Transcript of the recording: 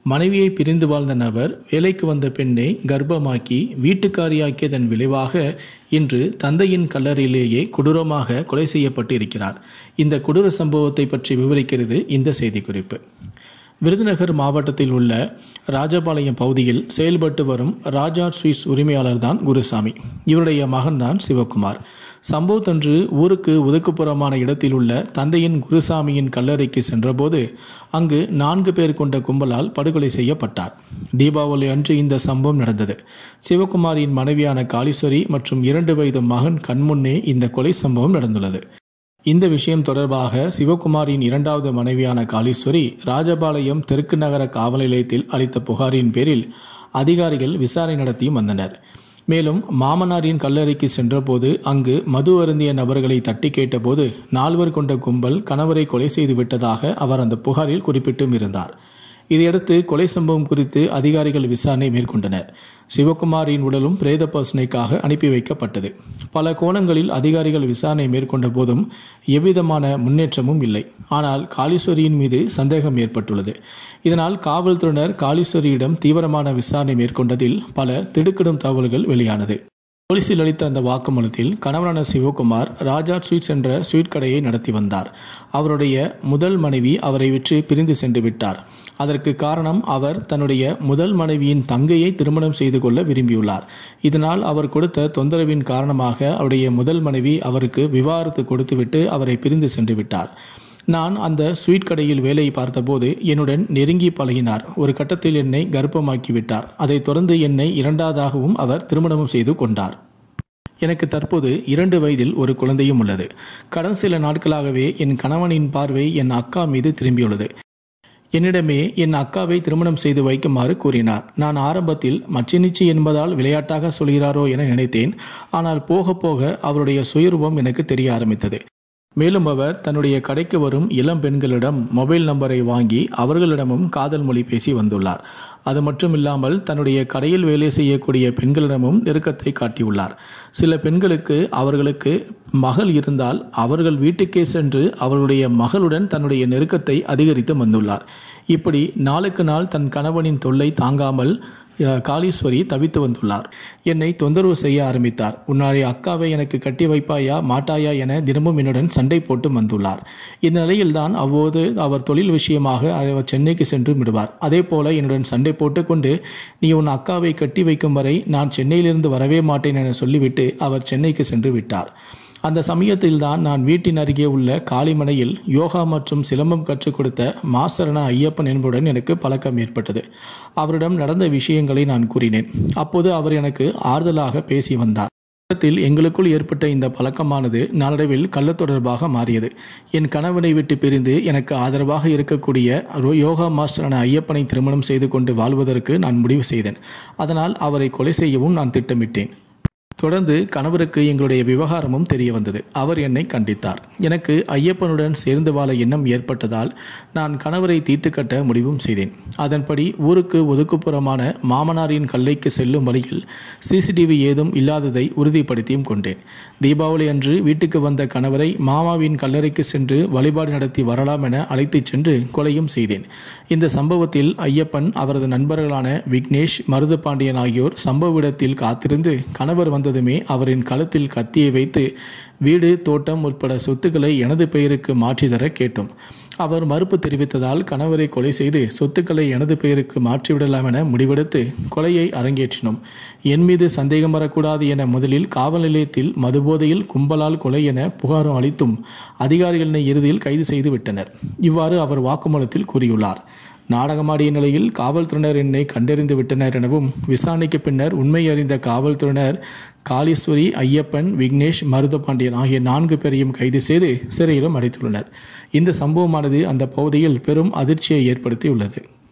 மனைவியை பிரிந்து வாழ்ந்த நபர் வேலைக்கு வந்த பெண்ணை கர்ப்பமாக்கி வீட்டுக்காரியாக்கியதன் விளைவாக இன்று தந்தையின் கல்லறையிலேயே கொடூரமாக கொலை செய்யப்பட்டு இருக்கிறார் இந்த கொடூர சம்பவத்தை பற்றி விவரிக்கிறது இந்த செய்திக்குறிப்பு விருதுநகர் மாவட்டத்தில் உள்ள ராஜபாளையம் பகுதியில் செயல்பட்டு வரும் ராஜா ஸ்வீட்ஸ் உரிமையாளர் தான் குருசாமி இவருடைய மகன்தான் சிவகுமார் சம்பவத்தன்று ஊருக்கு ஒதுக்குப்புறமான இடத்தில் உள்ள தந்தையின் குருசாமியின் கல்லறைக்கு சென்றபோது அங்கு நான்கு பேர் கொண்ட கும்பலால் படுகொலை செய்யப்பட்டார் தீபாவளி அன்று இந்த சம்பவம் நடந்தது சிவகுமாரின் மனைவியான காளீஸ்வரி மற்றும் இரண்டு வயது மகன் கண்முன்னே இந்த கொலை சம்பவம் நடந்துள்ளது இந்த விஷயம் தொடர்பாக சிவகுமாரின் இரண்டாவது மனைவியான காளீஸ்வரி ராஜபாளையம் தெற்கு நகர காவல் நிலையத்தில் அளித்த புகாரின் பேரில் அதிகாரிகள் விசாரணை நடத்தியும் வந்தனர் மேலும் மாமனாரின் கல்லறைக்கு சென்றபோது அங்கு மது அருந்திய நபர்களை தட்டி கேட்டபோது நால்வர் கொண்ட கும்பல் கணவரை கொலை செய்து விட்டதாக அவர் அந்த புகாரில் குறிப்பிட்டும் இருந்தார் இதையடுத்து கொலை சம்பவம் குறித்து அதிகாரிகள் விசாரணை மேற்கொண்டனர் சிவகுமாரின் உடலும் பிரேத பரிசோதனைக்காக அனுப்பி வைக்கப்பட்டது பல கோணங்களில் அதிகாரிகள் விசாரணை மேற்கொண்ட போதும் எவ்விதமான முன்னேற்றமும் இல்லை ஆனால் காளீஸ்வரியின் மீது சந்தேகம் ஏற்பட்டுள்ளது இதனால் காவல்துறையினர் காளீஸ்வரியிடம் தீவிரமான விசாரணை மேற்கொண்டதில் பல திடுக்கிடும் தகவல்கள் வெளியானது போலீசில் அளித்த அந்த வாக்குமூலத்தில் கணவனான சிவகுமார் ராஜா ஸ்வீட்ஸ் என்ற ஸ்வீட் கடையை நடத்தி வந்தார் அவருடைய முதல் மனைவி அவரை விற்று பிரிந்து சென்று விட்டார் அதற்கு காரணம் அவர் தன்னுடைய முதல் மனைவியின் தங்கையை திருமணம் செய்து கொள்ள விரும்பியுள்ளார் இதனால் அவர் கொடுத்த தொந்தரவின் காரணமாக அவருடைய முதல் மனைவி அவருக்கு விவாகரத்து கொடுத்துவிட்டு அவரை பிரிந்து சென்று விட்டார் நான் அந்த ஸ்வீட் கடையில் வேலை பார்த்தபோது என்னுடன் நெருங்கி பழகினார் ஒரு கட்டத்தில் என்னை கர்ப்பமாக்கி விட்டார் அதைத் தொடர்ந்து என்னை இரண்டாவதாகவும் அவர் திருமணம் செய்து கொண்டார் எனக்கு தற்போது இரண்டு வயதில் ஒரு குழந்தையும் உள்ளது கடந்த சில நாட்களாகவே என் கணவனின் பார்வை என் அக்கா மீது திரும்பியுள்ளது என்னிடமே என் அக்காவை திருமணம் செய்து வைக்குமாறு கூறினார் நான் ஆரம்பத்தில் மச்சினிச்சி என்பதால் விளையாட்டாக சொல்கிறாரோ என நினைத்தேன் ஆனால் போக போக அவருடைய சுயரூபம் எனக்கு தெரிய ஆரம்பித்தது மேலும் அவர் தன்னுடைய கடைக்கு வரும் இளம் பெண்களிடம் மொபைல் நம்பரை வாங்கி அவர்களிடமும் காதல் மொழி பேசி வந்துள்ளார் அது மட்டும் இல்லாமல் தன்னுடைய கடையில் வேலை செய்யக்கூடிய பெண்களிடமும் நெருக்கத்தை காட்டியுள்ளார் சில பெண்களுக்கு அவர்களுக்கு மகள் இருந்தால் அவர்கள் வீட்டுக்கே சென்று அவர்களுடைய மகளுடன் தன்னுடைய நெருக்கத்தை அதிகரித்து வந்துள்ளார் இப்படி நாளுக்கு நாள் தன் கணவனின் தொல்லை தாங்காமல் காளீஸ்வரி தவித்து வந்துள்ளார் என்னை தொந்தரவு செய்ய ஆரம்பித்தார் உன்னுடைய அக்காவை எனக்கு கட்டி வைப்பாயா மாட்டாயா என தினமும் என்னுடன் சண்டை போட்டு வந்துள்ளார் இந்த நிலையில்தான் அவ்வப்போது அவர் தொழில் விஷயமாக அவர் சென்னைக்கு சென்று விடுவார் அதே போல என்னுடன் சண்டை போட்டுக்கொண்டு நீ உன் அக்காவை கட்டி வைக்கும் வரை நான் சென்னையிலிருந்து வரவே மாட்டேன் என சொல்லிவிட்டு அவர் சென்னைக்கு சென்று விட்டார் அந்த சமயத்தில்தான் நான் வீட்டின் அருகே உள்ள காளிமனையில் யோகா மற்றும் சிலம்பம் கற்றுக் கொடுத்த மாஸ்டரன ஐயப்பன் என்பதுடன் எனக்கு பழக்கம் ஏற்பட்டது அவரிடம் நடந்த விஷயங்களை நான் கூறினேன் அப்போது அவர் எனக்கு ஆறுதலாக பேசி வந்தார் நேரத்தில் எங்களுக்குள் ஏற்பட்ட இந்த பழக்கமானது நாளடைவில் கள்ள தொடர்பாக மாறியது என் கணவனை விட்டு பிரிந்து எனக்கு ஆதரவாக இருக்கக்கூடிய யோகா மாஸ்டரான ஐயப்பனை திருமணம் செய்து கொண்டு வாழ்வதற்கு நான் முடிவு செய்தேன் அதனால் அவரை கொலை செய்யவும் நான் திட்டமிட்டேன் தொடர்ந்து கணவருக்கு எங்களுடைய விவகாரமும் தெரிய வந்தது அவர் என்னை கண்டித்தார் எனக்கு ஐயப்பனுடன் சேர்ந்து வாழ எண்ணம் ஏற்பட்டதால் நான் கணவரை தீர்த்து கட்ட முடிவும் செய்தேன் அதன்படி ஊருக்கு ஒதுக்குப்புறமான மாமனாரின் கல்லைக்கு செல்லும் வழியில் சிசிடிவி ஏதும் இல்லாததை உறுதிப்படுத்தியும் கொண்டேன் தீபாவளி அன்று வீட்டுக்கு வந்த கணவரை மாமாவின் கல்லறைக்கு சென்று வழிபாடு நடத்தி வரலாம் என அழைத்துச் சென்று கொலையும் செய்தேன் இந்த சம்பவத்தில் ஐயப்பன் அவரது நண்பர்களான விக்னேஷ் மருதுபாண்டியன் ஆகியோர் சம்பவ இடத்தில் காத்திருந்து கணவர் வந்ததுமே அவரின் கழுத்தில் கத்தியை வைத்து வீடு தோட்டம் உட்பட சொத்துக்களை எனது பெயருக்கு மாற்றி தர கேட்டோம் அவர் மறுப்பு தெரிவித்ததால் கணவரை கொலை செய்து சொத்துக்களை எனது பெயருக்கு மாற்றிவிடலாம் என முடிவெடுத்து கொலையை அரங்கேற்றினோம் என் மீது சந்தேகம் வரக்கூடாது என முதலில் காவல் நிலையத்தில் மதுபோதையில் கும்பலால் கொலை என புகாரும் அளித்தும் அதிகாரிகளினை இறுதியில் கைது செய்து விட்டனர் இவ்வாறு அவர் வாக்குமூலத்தில் கூறியுள்ளார் நாடகமாடிய நிலையில் காவல்துறையினர் என்னை கண்டறிந்து விட்டனர் எனவும் விசாரணைக்கு பின்னர் உண்மை அறிந்த காவல்துறையினர் காளீஸ்வரி ஐயப்பன் விக்னேஷ் மருதபாண்டியன் ஆகிய நான்கு பேரையும் கைது செய்து சிறையிலும் அடைத்துள்ளனர் இந்த சம்பவமானது அந்த பகுதியில் பெரும் அதிர்ச்சியை ஏற்படுத்தியுள்ளது